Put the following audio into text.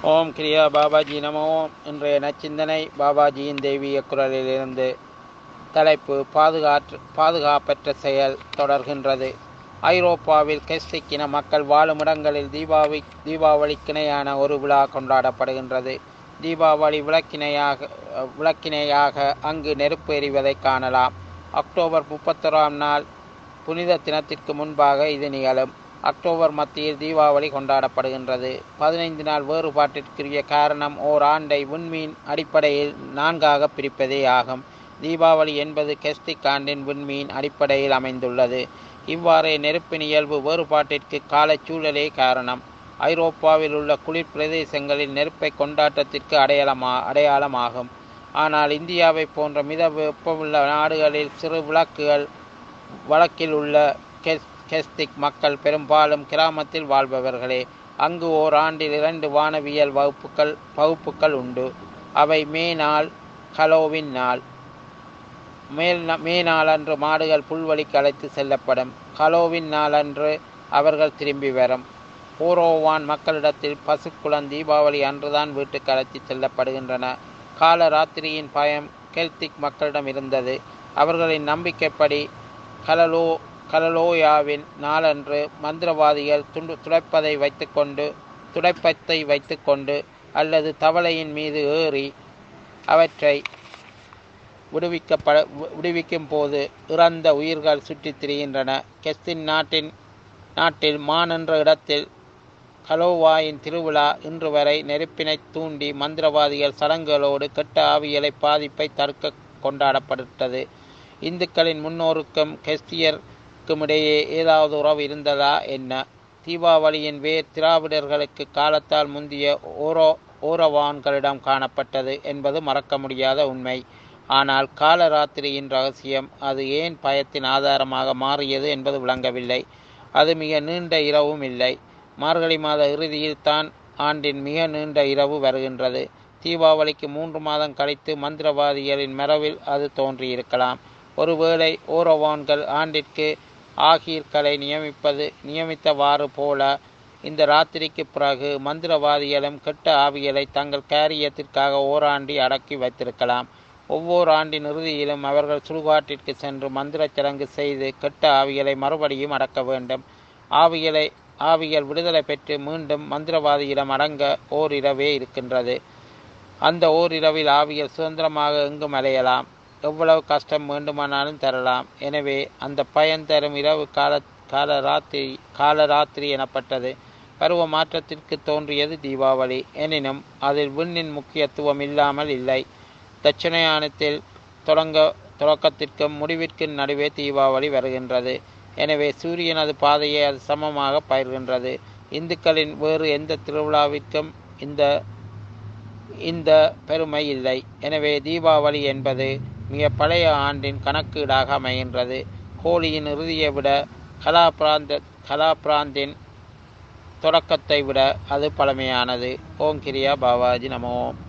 ஓம் கிரியா பாபாஜி நமோ இன்றைய நச்சிந்தனை பாபாஜியின் தெய்வீக குரலிலிருந்து தலைப்பு பாதுகாற்று பாதுகாப்பற்ற செயல் தொடர்கின்றது ஐரோப்பாவில் கெஸ்டிக்கின மக்கள் வாழும் இடங்களில் தீபாவளி தீபாவளிக்கிணையான ஒரு விழா கொண்டாடப்படுகின்றது தீபாவளி விளக்கினையாக விளக்கினையாக அங்கு நெருப்பு எறிவதை காணலாம் அக்டோபர் முப்பத்தொராம் நாள் புனித தினத்திற்கு முன்பாக இது நிகழும் அக்டோபர் மத்தியில் தீபாவளி கொண்டாடப்படுகின்றது பதினைந்து நாள் வேறுபாட்டிற்குரிய காரணம் ஓர் ஆண்டை விண்மீன் அடிப்படையில் நான்காக பிரிப்பதே ஆகும் தீபாவளி என்பது கெஸ்டிக் ஆண்டின் விண்மீன் அடிப்படையில் அமைந்துள்ளது இவ்வாறே நெருப்பின் இயல்பு வேறுபாட்டிற்கு காலச்சூழலே காரணம் ஐரோப்பாவில் உள்ள குளிர் பிரதேசங்களில் நெருப்பை கொண்டாட்டத்திற்கு அடையாளமா அடையாளமாகும் ஆனால் இந்தியாவை போன்ற மித வெப்பமுள்ள நாடுகளில் சிறு விளக்குகள் வழக்கில் உள்ள கெஸ் கெஸ்டிக் மக்கள் பெரும்பாலும் கிராமத்தில் வாழ்பவர்களே அங்கு ஓர் ஆண்டில் இரண்டு வானவியல் வகுப்புகள் வகுப்புகள் உண்டு அவை மே நாள் ஹலோவின் நாள் மேல் மே நாளன்று மாடுகள் புல்வெளிக்கு அழைத்து செல்லப்படும் ஹலோவின் நாளன்று அவர்கள் திரும்பி வரும் ஓரோவான் மக்களிடத்தில் பசுக்குளம் தீபாவளி அன்றுதான் வீட்டுக்கு அழைத்து செல்லப்படுகின்றன கால ராத்திரியின் பயம் கெல்திக் மக்களிடம் இருந்தது அவர்களின் நம்பிக்கைப்படி கலலோ கலலோயாவின் நாளன்று மந்திரவாதிகள் துண்டு துடைப்பதை வைத்துக்கொண்டு துடைப்பத்தை வைத்துக்கொண்டு அல்லது தவளையின் மீது ஏறி அவற்றை விடுவிக்கப்பட விடுவிக்கும் போது இறந்த உயிர்கள் சுற்றித் திரிகின்றன கெஸ்தின் நாட்டின் நாட்டில் மான் என்ற இடத்தில் கலோவாயின் திருவிழா இன்று வரை நெருப்பினை தூண்டி மந்திரவாதிகள் சடங்குகளோடு கெட்ட ஆவியலை பாதிப்பை தடுக்க கொண்டாடப்பட்டது இந்துக்களின் முன்னோருக்கும் கெஸ்தியருக்கும் இடையே ஏதாவது உறவு இருந்ததா என்ன தீபாவளியின் வேர் திராவிடர்களுக்கு காலத்தால் முந்திய ஓரோ ஓரவான்களிடம் காணப்பட்டது என்பது மறக்க முடியாத உண்மை ஆனால் காலராத்திரியின் ரகசியம் அது ஏன் பயத்தின் ஆதாரமாக மாறியது என்பது விளங்கவில்லை அது மிக நீண்ட இரவும் இல்லை மார்கழி மாத இறுதியில் தான் ஆண்டின் மிக நீண்ட இரவு வருகின்றது தீபாவளிக்கு மூன்று மாதம் கழித்து மந்திரவாதிகளின் மரவில் அது தோன்றியிருக்கலாம் ஒருவேளை ஓரவான்கள் ஆண்டிற்கு ஆகீர்களை நியமிப்பது நியமித்தவாறு போல இந்த ராத்திரிக்கு பிறகு மந்திரவாதிகளும் கெட்ட ஆவிகளை தங்கள் காரியத்திற்காக ஓராண்டி அடக்கி வைத்திருக்கலாம் ஒவ்வொரு ஆண்டின் இறுதியிலும் அவர்கள் சுடுகாட்டிற்கு சென்று மந்திரச் சடங்கு செய்து கெட்ட ஆவிகளை மறுபடியும் அடக்க வேண்டும் ஆவிகளை ஆவிகள் விடுதலை பெற்று மீண்டும் மந்திரவாதியிடம் அடங்க ஓரிரவே இருக்கின்றது அந்த ஓரிரவில் ஆவிகள் சுதந்திரமாக எங்கும் அலையலாம் எவ்வளவு கஷ்டம் வேண்டுமானாலும் தரலாம் எனவே அந்த பயன் தரும் இரவு கால கால ராத்திரி கால ராத்திரி எனப்பட்டது பருவ மாற்றத்திற்கு தோன்றியது தீபாவளி எனினும் அதில் விண்ணின் முக்கியத்துவம் இல்லாமல் இல்லை தட்சிணாயனத்தில் தொடங்க தொடக்கத்திற்கும் முடிவிற்கும் நடுவே தீபாவளி வருகின்றது எனவே சூரியனது பாதையை அது சமமாக பயிர்கின்றது இந்துக்களின் வேறு எந்த திருவிழாவிற்கும் இந்த இந்த பெருமை இல்லை எனவே தீபாவளி என்பது மிக பழைய ஆண்டின் கணக்கீடாக அமைகின்றது ஹோலியின் இறுதியை விட கலாபிராந்த கலாபிராந்தின் தொடக்கத்தை விட அது பழமையானது ஓம் கிரியா பாபாஜி நமோம்